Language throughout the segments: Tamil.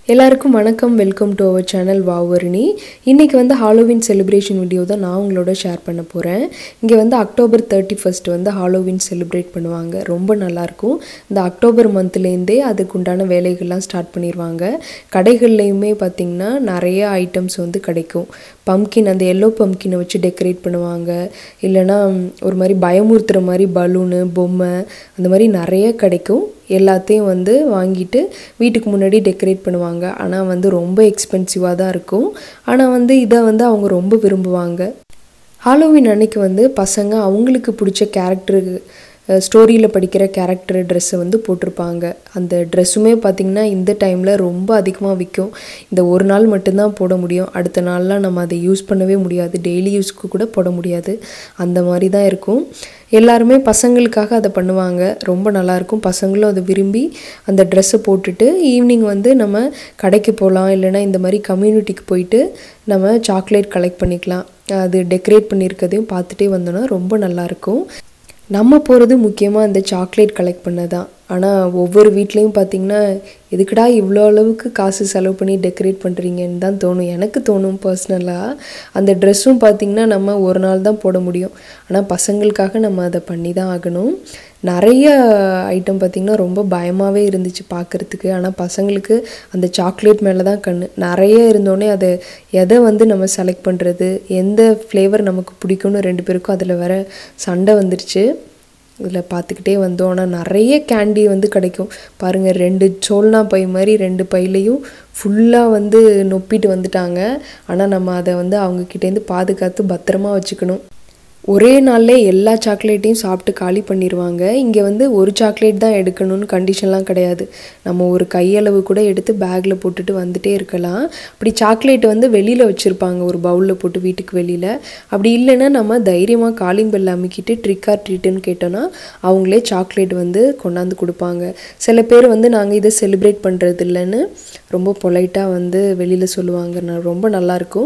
எல்லாருக்கும் வணக்கம் வெல்கம் டு அவர் சேனல் வாவர்ணி இன்றைக்கி வந்து ஹாலோவின் செலிப்ரேஷன் வீடியோ தான் நான் உங்களோட ஷேர் பண்ண போகிறேன் இங்கே வந்து அக்டோபர் தேர்ட்டி ஃபஸ்ட் வந்து ஹாலோவின் செலிப்ரேட் பண்ணுவாங்க ரொம்ப நல்லாயிருக்கும் இந்த அக்டோபர் மந்த்லேருந்தே அதுக்கு உண்டான வேலைகள்லாம் ஸ்டார்ட் பண்ணிடுவாங்க கடைகள்லையுமே பார்த்திங்கன்னா நிறைய ஐட்டம்ஸ் வந்து கிடைக்கும் பம்கின் அந்த எல்லோ பம்கினை வச்சு டெக்கரேட் பண்ணுவாங்க இல்லைனா ஒரு மாதிரி பயமுறுத்துகிற மாதிரி பலூனு பொம்மை அந்த மாதிரி நிறைய கிடைக்கும் எல்லாத்தையும் வந்து வாங்கிட்டு வீட்டுக்கு முன்னாடி டெக்கரேட் பண்ணுவாங்க ஆனால் வந்து ரொம்ப எக்ஸ்பென்சிவாக தான் இருக்கும் ஆனால் வந்து இதை வந்து அவங்க ரொம்ப விரும்புவாங்க ஹாலோவின் அன்னைக்கு வந்து பசங்க அவங்களுக்கு பிடிச்ச கேரக்டருக்கு ஸ்டோரியில் படிக்கிற கேரக்டர் ட்ரெஸ்ஸை வந்து போட்டிருப்பாங்க அந்த ட்ரெஸ்ஸுமே பார்த்திங்கன்னா இந்த டைமில் ரொம்ப அதிகமாக விற்கும் இந்த ஒரு நாள் மட்டும்தான் போட முடியும் அடுத்த நாள்லாம் நம்ம அதை யூஸ் பண்ணவே முடியாது டெய்லி யூஸ்க்கு கூட போட முடியாது அந்த மாதிரி தான் இருக்கும் எல்லாருமே பசங்களுக்காக அதை பண்ணுவாங்க ரொம்ப நல்லாயிருக்கும் பசங்களும் அதை விரும்பி அந்த ட்ரெஸ்ஸை போட்டுட்டு ஈவினிங் வந்து நம்ம கடைக்கு போகலாம் இல்லைனா இந்த மாதிரி கம்யூனிட்டிக்கு போயிட்டு நம்ம சாக்லேட் கலெக்ட் பண்ணிக்கலாம் அது டெக்கரேட் பண்ணியிருக்கதையும் பார்த்துட்டே வந்தோன்னா ரொம்ப நல்லாயிருக்கும் நம்ம போகிறது முக்கியமாக இந்த சாக்லேட் கலெக்ட் பண்ண தான் ஆனால் ஒவ்வொரு வீட்லேயும் பார்த்திங்கன்னா எதுக்குடா இவ்வளோ அளவுக்கு காசு செலவு பண்ணி டெக்கரேட் பண்ணுறீங்கன்னு தான் தோணும் எனக்கு தோணும் பர்சனலாக அந்த ட்ரெஸ்ஸும் பார்த்திங்கன்னா நம்ம ஒரு நாள் தான் போட முடியும் ஆனால் பசங்களுக்காக நம்ம அதை பண்ணி தான் ஆகணும் நிறைய ஐட்டம் பார்த்திங்கன்னா ரொம்ப பயமாகவே இருந்துச்சு பார்க்குறதுக்கு ஆனால் பசங்களுக்கு அந்த சாக்லேட் மேலே தான் கண் நிறைய இருந்தோடனே அதை எதை வந்து நம்ம செலக்ட் பண்ணுறது எந்த ஃப்ளேவர் நமக்கு பிடிக்கும்னு ரெண்டு பேருக்கும் அதில் வர சண்டை வந்துருச்சு இதில் பார்த்துக்கிட்டே வந்தோம் ஆனால் நிறைய கேண்டி வந்து கிடைக்கும் பாருங்கள் ரெண்டு சோல்னா பை மாதிரி ரெண்டு பையிலையும் ஃபுல்லாக வந்து நொப்பிட்டு வந்துட்டாங்க ஆனால் நம்ம அதை வந்து அவங்கக்கிட்டேருந்து பாதுகாத்து பத்திரமா வச்சுக்கணும் ஒரே நாளில் எல்லா சாக்லேட்டையும் சாப்பிட்டு காலி பண்ணிடுவாங்க இங்கே வந்து ஒரு சாக்லேட் தான் எடுக்கணும்னு கண்டிஷன்லாம் கிடையாது நம்ம ஒரு கையளவு கூட எடுத்து பேக்கில் போட்டுட்டு வந்துட்டே இருக்கலாம் அப்படி சாக்லேட் வந்து வெளியில் வச்சுருப்பாங்க ஒரு பவுலில் போட்டு வீட்டுக்கு வெளியில் அப்படி இல்லைன்னா நம்ம தைரியமாக காலிங் பெல் அமுக்கிட்டு ட்ரிக் ஆர் ட்ரீட்டுன்னு கேட்டோன்னா அவங்களே சாக்லேட் வந்து கொண்டாந்து கொடுப்பாங்க சில பேர் வந்து நாங்கள் இதை செலிப்ரேட் பண்ணுறது இல்லைன்னு ரொம்ப பொலைட்டாக வந்து வெளியில் சொல்லுவாங்க நான் ரொம்ப நல்லாயிருக்கும்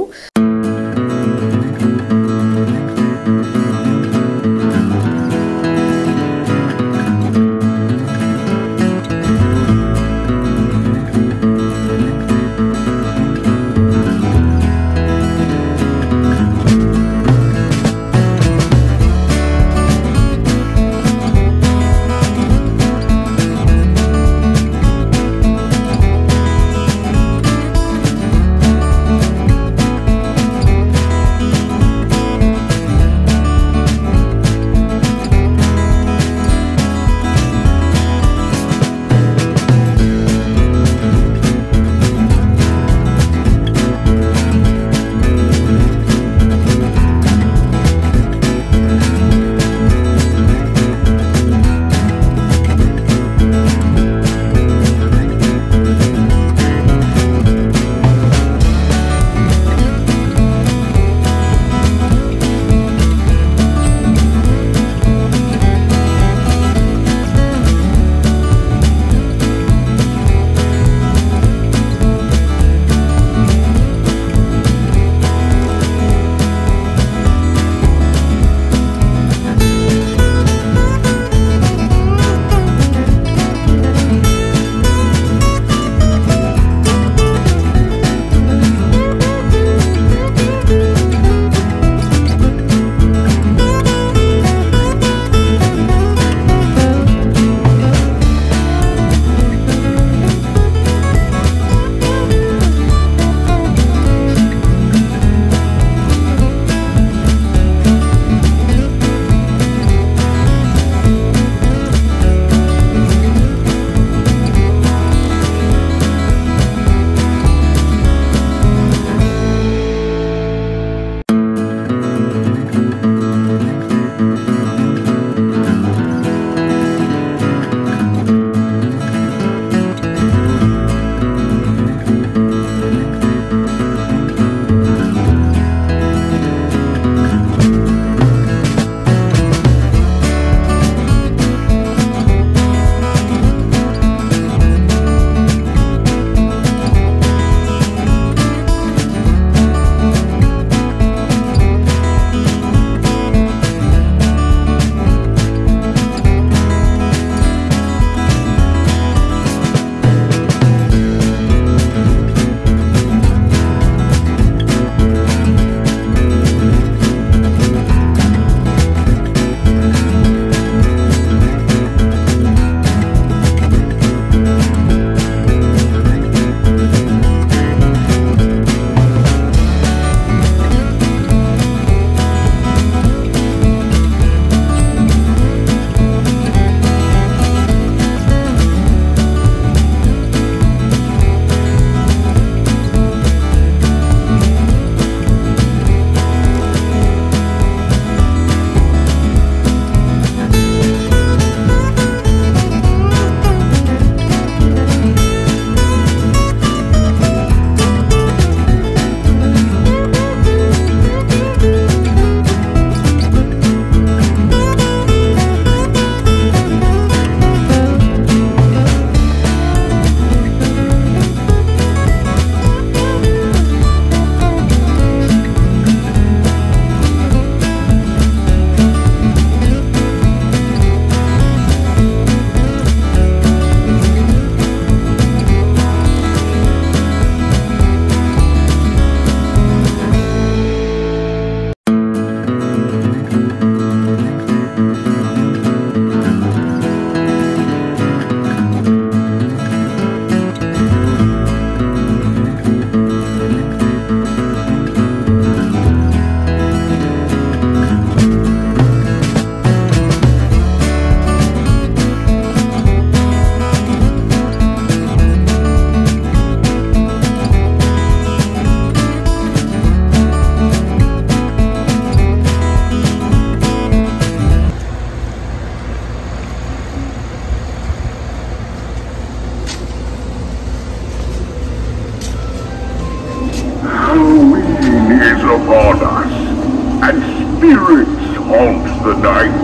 upon us, and spirits haunt the night.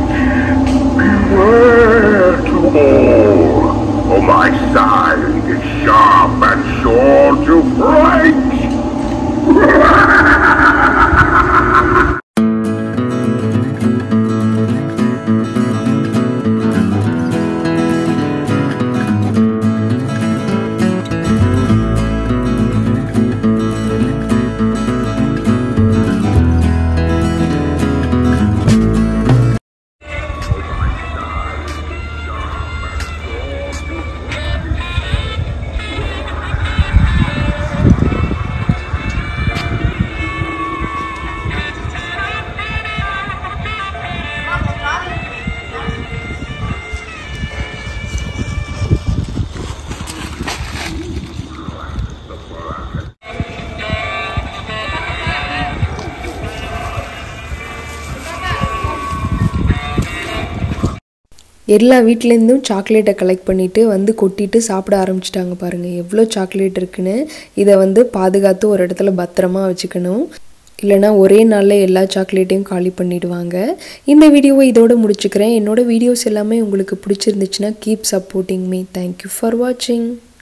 Beware to all, for my side is sharp and sure to break. எல்லா வீட்லேருந்தும் சாக்லேட்டை கலெக்ட் பண்ணிவிட்டு வந்து கொட்டிட்டு சாப்பிட ஆரம்பிச்சிட்டாங்க பாருங்கள் எவ்வளோ சாக்லேட் இருக்குன்னு இதை வந்து பாதுகாத்து ஒரு இடத்துல பத்திரமா வச்சுக்கணும் இல்லைனா ஒரே நாளில் எல்லா சாக்லேட்டையும் காலி பண்ணிடுவாங்க இந்த வீடியோவை இதோட முடிச்சுக்கிறேன் என்னோட வீடியோஸ் எல்லாமே உங்களுக்கு பிடிச்சிருந்துச்சுன்னா keep supporting me thank you for வாட்சிங்